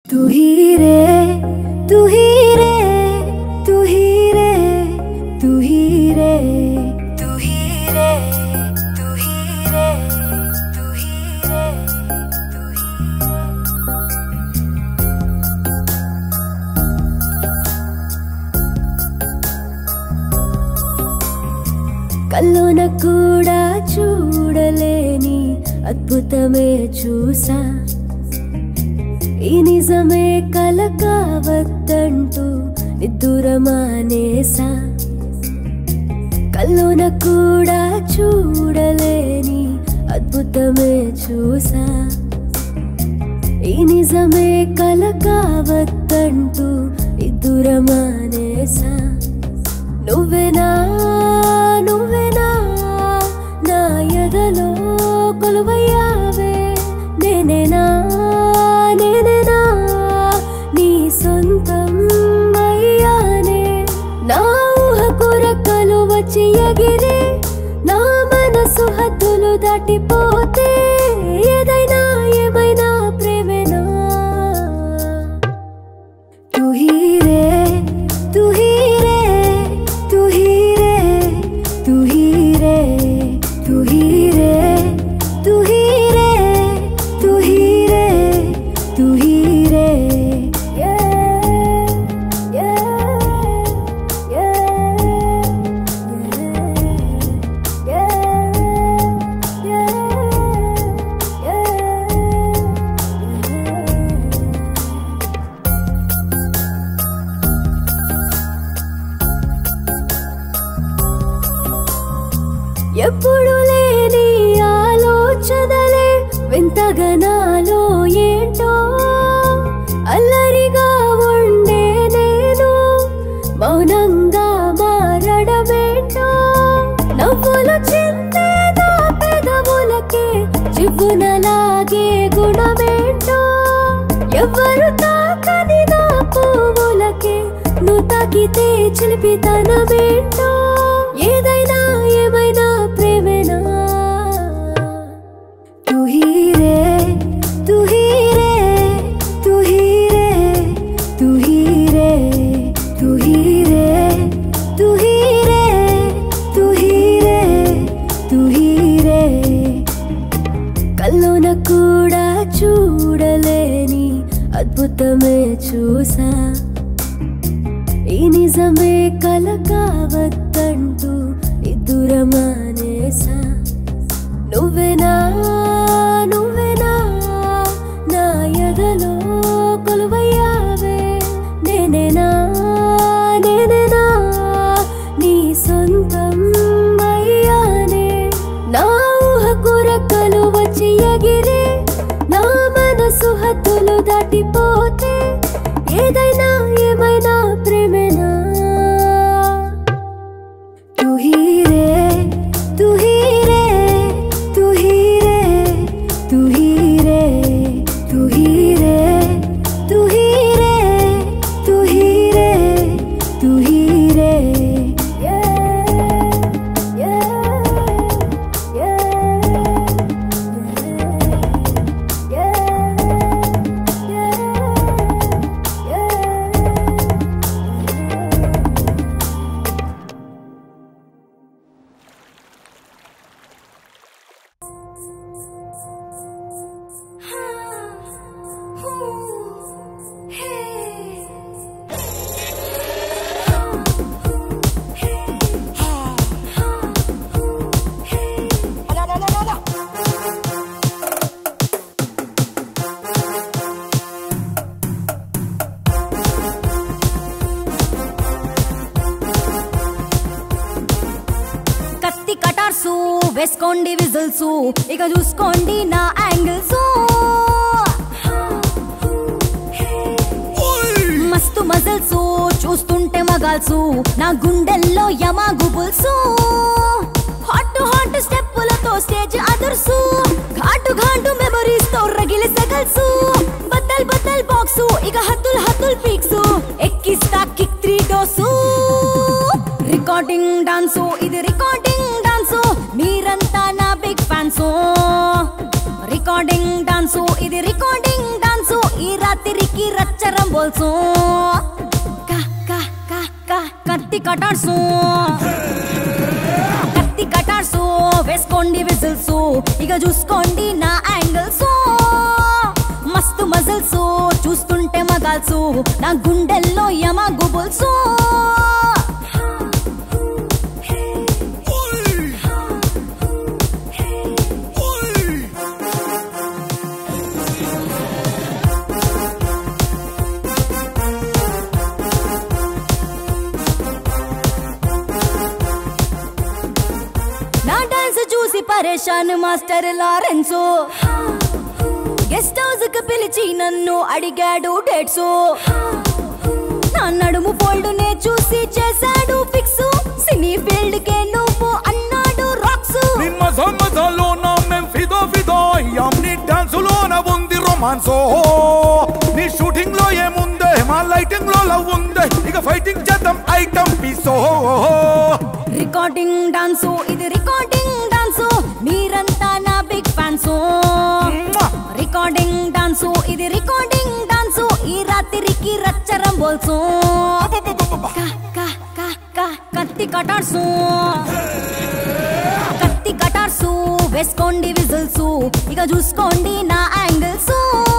तू ही रे तू ही रे तू ही रे तू ही रे तू ही रे तू ही रे तू ही रे तू ही కల్లోన కూడా చూడలేని అద్భుతమే చూసా ఈ నిజమే కల కావద్దంటూ నిద్దురమానేసా కల్లోన కూడా చూడలేని అద్భుతమే చూసా ఈ నిజమే కల కావద్దంటూ నిద్దురమానేసా నువ్వెనా నువ్వెనా నా ఎదలో కొలువయ్యావే నేనేనా నేనేనా నీ సొంతం అయ్యానే నా ఊహకు రెక్కలు వచ్చి ఎగిరి నా మనసు హద్దులు దాటిపోతే ఏదైనా ఏమైనా ప్రేమేనా तू ही रे तू ही रे तू ही रे तू ही रे तू ही रे तू ही रे तू ही रे तू ही रे yeah yeah yeah yeah yeah yeah ఎప్పుడు లేని ఆలోచనలే వింతగా నాలో ఏంటో అల్లరిగా ఉండే నేను మౌనంగా మారడమేంటో నవ్వులు చిందే నా పెదవులకే చివ్వునలాగే గుణమేంటో ఎవరు తాకని నా పువ్వులకే నువ్వు తాకితే చిలిపితనమేంటో ఏదైనా ఏమైనా ప్రేమేనా तू ही रे तू ही रे तू ही रे तू ही रे तू ही रे तू ही रे तू ही रे तू ही रे కల్లోన కూడా చూడలేని అద్భుతమే చూసా ఈ నిజమే కల కావద్దంటూ ఇద్దురమానేసా నువ్వెనా నువ్వెనా నా ఎదలో కొలువయ్యావే నేనేనా నేనేనా నీ సొంతం అయ్యానే నా ఊహకు రెక్కలు వచ్చి ఎగిరి నా మనసు హద్దులు దాటిపోతే ఏదైనా ఏమైనా ప్రేమేనా तू ही रे तू ही रे तू ही रे तू ही रे तू ही रे तू ही रे तू ही रे तू ही रे yeah yeah yeah yeah yeah కత్తి కటార్సు వేసుకోండి విజిల్స్ ఇక చూసుకోండి నా యాంగిల్స్ మస్తు మజల్స్ చూస్తుంటే మగాల్సు నా గుండెల్లో యమా గుబుల్సు హాట్ హాట్ స్టెప్పులతో స్టేజ్ అదర్సు ఘాటు ఘాటు మెమరీస్ తో రగిలి సెగల్సు బద్దల్ బద్దల్ బాక్సు ఇక హద్దుల్ హద్దుల్ పీక్స్ ఎక్కిస్తా kick three dose recording dance ఇది రికార్డింగ్ డాన్సు మీరంతా నా బిగ్ ఫ్యాన్స్ రికార్డింగ్ డాన్సు ఇది రికార్డింగ్ డాన్సు ఈ రాత్రికి రచ్చరం బోల్సు కా కా కా కా కత్తి కటార్సు కత్తి కటార్సు వేసుకోండి విజిల్స్ ఇక చూసుకోండి నా యాంగిల్స్ మస్తు మజిల్స్ చూస్తుంటే మగాల్సు నా గుండెల్లో యమ గుబుల్సు నా డాన్స్ చూసి పరేషాన్ మాస్టర్ లారెన్సో గెస్ట్ హౌస్ కి పిలిచి నన్ను అడిగాడు డేట్స్ నా నడుము ఫోల్డ్ నే చూసి చేశాడు ఫిక్స్ సినీ ఫీల్డ్ కే నువ్వు అన్నాడు రాక్స్ నిమ్మ సమ్మసలోన మేం ఫిదో ఫిదో అయ్యాం నీ డాన్సులోన ఉంది రొమాన్సో నీ షూటింగ్ లో ఏముందే మా లైటింగ్ లో లవ్ ఉందే ఇక ఫైటింగ్ చేద్దాం ఐటమ్ పీసో రికార్డింగ్ డాన్సు ఇది రికార్డింగ్ డాన్సు మీరంతా నా బిగ్ ఫ్యాన్స్ రికార్డింగ్ డాన్సు ఇది రికార్డింగ్ డాన్సు ఈ రాత్రికి రచ్చరం బోల్సు కా, కా, కా, కా, కత్తి కటార్సు కత్తి కటార్సు వేసుకోండి విజిల్స్ ఇక చూసుకోండి నా యాంగిల్స్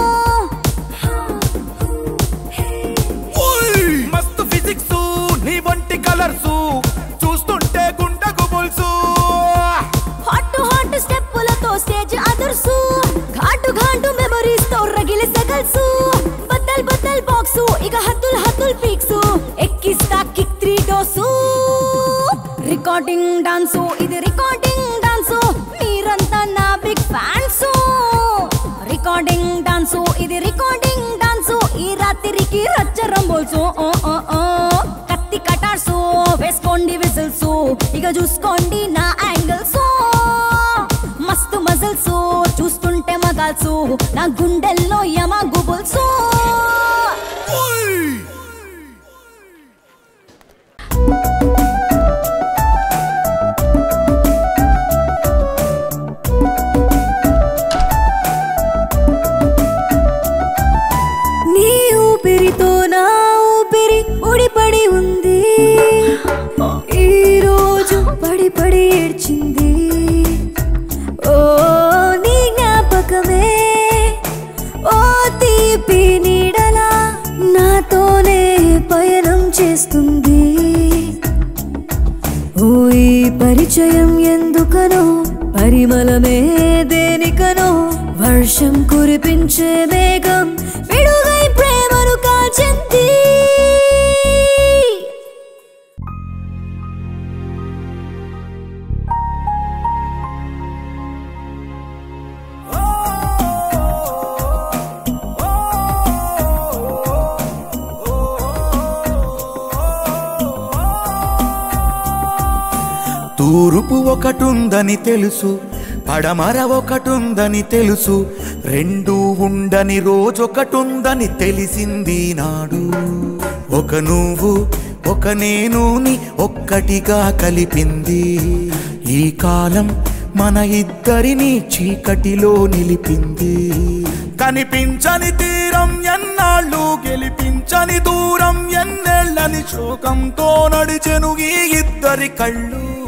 మస్తు ఫిజిక్స్ నీ వంటి కలర్స్ చూస్తుంటే గుండెకు బుల్సు హాట్ హాట్ స్టెప్పులతో స్టేజ్ అదర్సు ఘాటు ఘాటు మెమరీస్ తో రగిలి సగల్సు బద్దల్ బద్దల్ బాక్సు ఇక హద్దుల్ హద్దుల్ పీక్సు ఎక్కిస్తా kick three dose recording dance ఇది రికార్డింగ్ డాన్సు మీరంతా నా బిగ్ ఫ్యాన్స్ రికార్డింగ్ డాన్సు ఇది రికార్డింగ్ డాన్సు ఈ రాత్రికి రచ్చరం బోల్సు ఓ, ఓ, ఓ. కత్తి కటార్సు వేసుకోండి విజిల్స్ ఇక చూసుకోండి నా యాంగిల్స్ మస్తు మజిల్స్ చూస్తుంటే మగాల్సు నా గుండెల్లో యమ గుబుల్సు నీ ఊపిరితో నా ఊపిరి ముడిపడి ఉంది ఈ రోజు పడి పడి ఏడ్చింది ఓ నీ జ్ఞాపకమే ఓ తీపి నీడలా నాతోనే పయనం చేస్తుంది ఓ ఈ పరిచయం ఎందుకనో పరిమళమే దేనికనో వర్షం కురిపించే మేఘం విడుగై ప్రేమను కాల్చింది తూర్పు ఒకటుందని తెలుసు పడమర ఒకటుందని తెలుసు రెండు ఉండని రోజొకటుందని తెలిసింది నాడు ఒక నువ్వు ఒక నేనుని ఒక్కటిగా కలిపింది ఈ కాలం మన ఇద్దరిని చీకటిలో నిలిపింది కనిపించని తీరం ఎన్నాళ్ళు గెలిపించని దూరం ఎన్నేళ్ళని శోకంతో నడిచెను ఈ ఇద్దరి కళ్ళు